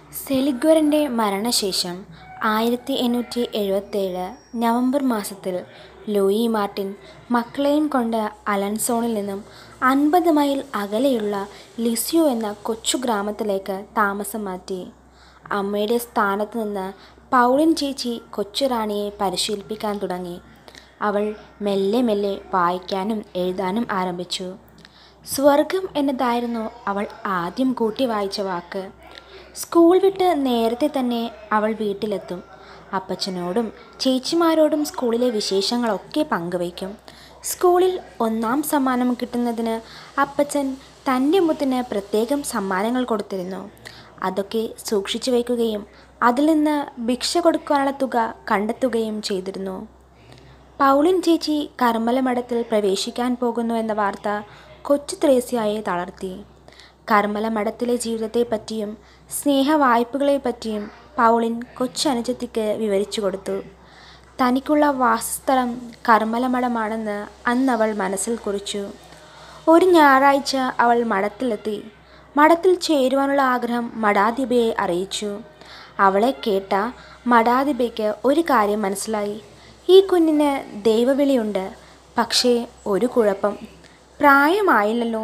സെലിഗ്വറിൻ്റെ മരണശേഷം ആയിരത്തി എണ്ണൂറ്റി എഴുപത്തേഴ് നവംബർ മാസത്തിൽ ലൂയി മാർട്ടിൻ മക്കളെയും കൊണ്ട് അലൻസോണിൽ നിന്നും അൻപത് മൈൽ അകലെയുള്ള ലിസ്യു എന്ന കൊച്ചു ഗ്രാമത്തിലേക്ക് താമസം മാറ്റി അമ്മയുടെ സ്ഥാനത്ത് നിന്ന് പൗളിൻ ചേച്ചി കൊച്ചുറാണിയെ പരിശീലിപ്പിക്കാൻ തുടങ്ങി അവൾ മെല്ലെ മെല്ലെ വായിക്കാനും എഴുതാനും ആരംഭിച്ചു സ്വർഗം എന്നതായിരുന്നു അവൾ ആദ്യം കൂട്ടി വായിച്ച വാക്ക് സ്കൂൾ വിട്ട് നേരത്തെ തന്നെ അവൾ വീട്ടിലെത്തും അപ്പച്ചനോടും ചേച്ചിമാരോടും സ്കൂളിലെ വിശേഷങ്ങളൊക്കെ പങ്കുവയ്ക്കും സ്കൂളിൽ ഒന്നാം സമ്മാനം കിട്ടുന്നതിന് അപ്പച്ചൻ തൻ്റെ മുത്തിന് പ്രത്യേകം സമ്മാനങ്ങൾ കൊടുത്തിരുന്നു അതൊക്കെ സൂക്ഷിച്ചു വയ്ക്കുകയും അതിൽ നിന്ന് ഭിക്ഷ കൊടുക്കാനുള്ള തുക കണ്ടെത്തുകയും ചെയ്തിരുന്നു പൗളിൻ ചേച്ചി കർമ്മലമഠത്തിൽ പ്രവേശിക്കാൻ പോകുന്നു എന്ന വാർത്ത കൊച്ചു ത്രേസ്യായെ തളർത്തി കർമ്മലമഠത്തിലെ ജീവിതത്തെപ്പറ്റിയും സ്നേഹവായ്പകളെപ്പറ്റിയും പൗളിൻ കൊച്ചനുജത്തിക്ക് വിവരിച്ചു കൊടുത്തു തനിക്കുള്ള വാസസ്ഥലം കർമ്മലമഠമാണെന്ന് അന്നവൾ മനസ്സിൽ കുറിച്ചു ഒരു ഞായറാഴ്ച അവൾ മഠത്തിലെത്തി മഠത്തിൽ ചേരുവാനുള്ള ആഗ്രഹം മഠാധിപയെ അറിയിച്ചു അവളെ കേട്ട മഠാധിപയ്ക്ക് ഒരു കാര്യം മനസ്സിലായി ഈ കുഞ്ഞിന് ദൈവവിളിയുണ്ട് പക്ഷേ ഒരു കുഴപ്പം പ്രായമായില്ലല്ലോ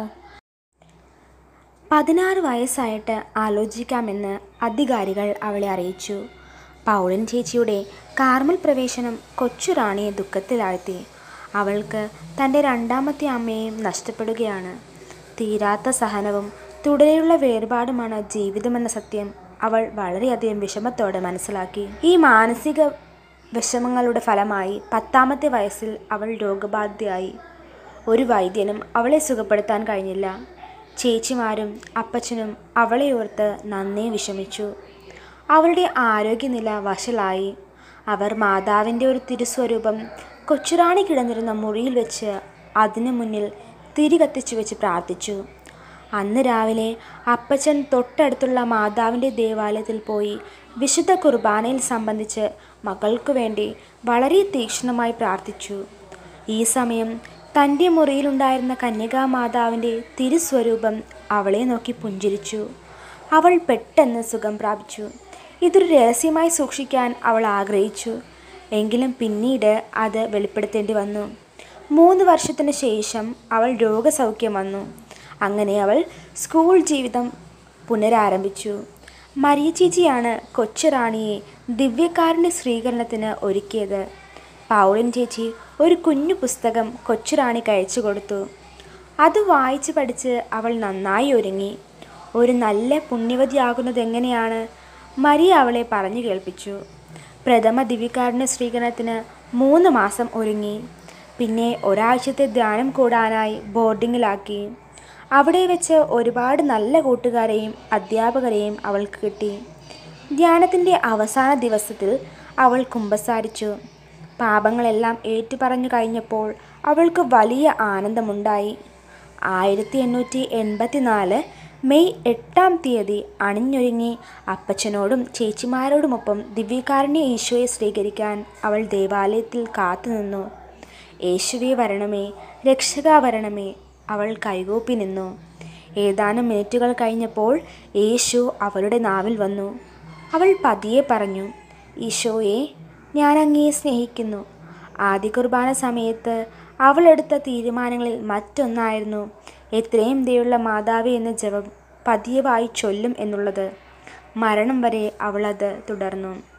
പതിനാറ് വയസ്സായിട്ട് ആലോചിക്കാമെന്ന് അധികാരികൾ അവളെ അറിയിച്ചു പൗളൻ ചേച്ചിയുടെ കാർമൽ പ്രവേശനം കൊച്ചു റാണിയെ ദുഃഖത്തിലാഴ്ത്തി അവൾക്ക് തൻ്റെ രണ്ടാമത്തെ അമ്മയെയും നഷ്ടപ്പെടുകയാണ് തീരാത്ത സഹനവും തുടരെയുള്ള വേർപാടുമാണ് ജീവിതമെന്ന സത്യം അവൾ വളരെയധികം വിഷമത്തോടെ മനസ്സിലാക്കി ഈ മാനസിക വിഷമങ്ങളുടെ ഫലമായി പത്താമത്തെ വയസ്സിൽ അവൾ രോഗബാധിതയായി ഒരു വൈദ്യനും അവളെ സുഖപ്പെടുത്താൻ കഴിഞ്ഞില്ല ചേച്ചിമാരും അപ്പച്ചനും അവളെ ഓർത്ത് നന്നേ വിഷമിച്ചു അവളുടെ ആരോഗ്യനില വഷളായി അവർ മാതാവിൻ്റെ ഒരു തിരുസ്വരൂപം കൊച്ചുറാണി കിടന്നിരുന്ന മുറിയിൽ വെച്ച് അതിനു മുന്നിൽ തിരി കത്തിച്ചു വെച്ച് പ്രാർത്ഥിച്ചു അന്ന് രാവിലെ അപ്പച്ചൻ തൊട്ടടുത്തുള്ള മാതാവിൻ്റെ ദേവാലയത്തിൽ പോയി വിശുദ്ധ കുർബാനയിൽ സംബന്ധിച്ച് മകൾക്കു വേണ്ടി വളരെ തീക്ഷ്ണമായി പ്രാർത്ഥിച്ചു ഈ സമയം തൻ്റെ മുറിയിലുണ്ടായിരുന്ന കന്യകാമാതാവിൻ്റെ തിരുസ്വരൂപം അവളെ നോക്കി പുഞ്ചിരിച്ചു അവൾ പെട്ടെന്ന് സുഖം പ്രാപിച്ചു ഇതൊരു രഹസ്യമായി സൂക്ഷിക്കാൻ അവൾ ആഗ്രഹിച്ചു എങ്കിലും പിന്നീട് അത് വെളിപ്പെടുത്തേണ്ടി വന്നു മൂന്ന് വർഷത്തിന് ശേഷം അവൾ രോഗസൗഖ്യം വന്നു അങ്ങനെ അവൾ സ്കൂൾ ജീവിതം പുനരാരംഭിച്ചു മരിയ ചേച്ചിയാണ് കൊച്ചുറാണിയെ ദിവ്യക്കാരൻ്റെ സ്വീകരണത്തിന് ഒരുക്കിയത് പൗളിൻ ചേച്ചി ഒരു കുഞ്ഞു പുസ്തകം കൊച്ചുറാണിക്ക് അയച്ചു കൊടുത്തു അത് വായിച്ച് പഠിച്ച് അവൾ നന്നായി ഒരുങ്ങി ഒരു നല്ല പുണ്യവതിയാകുന്നത് എങ്ങനെയാണ് മരിയ അവളെ പറഞ്ഞു കേൾപ്പിച്ചു പ്രഥമ ദിവ്യക്കാരൻ്റെ സ്വീകരണത്തിന് മൂന്ന് മാസം ഒരുങ്ങി പിന്നെ ഒരാഴ്ചത്തെ ധ്യാനം കൂടാനായി ബോർഡിങ്ങിലാക്കി അവിടെ വെച്ച് ഒരുപാട് നല്ല കൂട്ടുകാരെയും അധ്യാപകരെയും അവൾക്ക് കിട്ടി ധ്യാനത്തിൻ്റെ അവസാന ദിവസത്തിൽ അവൾ കുമ്പസാരിച്ചു പാപങ്ങളെല്ലാം ഏറ്റുപറഞ്ഞു കഴിഞ്ഞപ്പോൾ അവൾക്ക് വലിയ ആനന്ദമുണ്ടായി ആയിരത്തി എണ്ണൂറ്റി എൺപത്തി നാല് മെയ് എട്ടാം തീയതി അണിഞ്ഞൊരുങ്ങി അപ്പച്ചനോടും ചേച്ചിമാരോടുമൊപ്പം ദിവ്യകാരുണ്യ ഈശോയെ സ്വീകരിക്കാൻ അവൾ ദേവാലയത്തിൽ കാത്തുനിന്നു യേശുവേ വരണമേ രക്ഷക വരണമേ അവൾ കൈകൂപ്പി നിന്നു ഏതാനും മിനിറ്റുകൾ കഴിഞ്ഞപ്പോൾ യേശു അവളുടെ നാവിൽ വന്നു അവൾ പതിയെ പറഞ്ഞു ഈശോയെ ഞാൻ അങ്ങയെ സ്നേഹിക്കുന്നു ആദ്യ കുർബാന സമയത്ത് അവൾ എടുത്ത തീരുമാനങ്ങളിൽ മറ്റൊന്നായിരുന്നു എത്രയും ദയുള്ള മാതാവേ എന്ന ജപം പതിയവായി ചൊല്ലും എന്നുള്ളത് മരണം വരെ അവളത് തുടർന്നു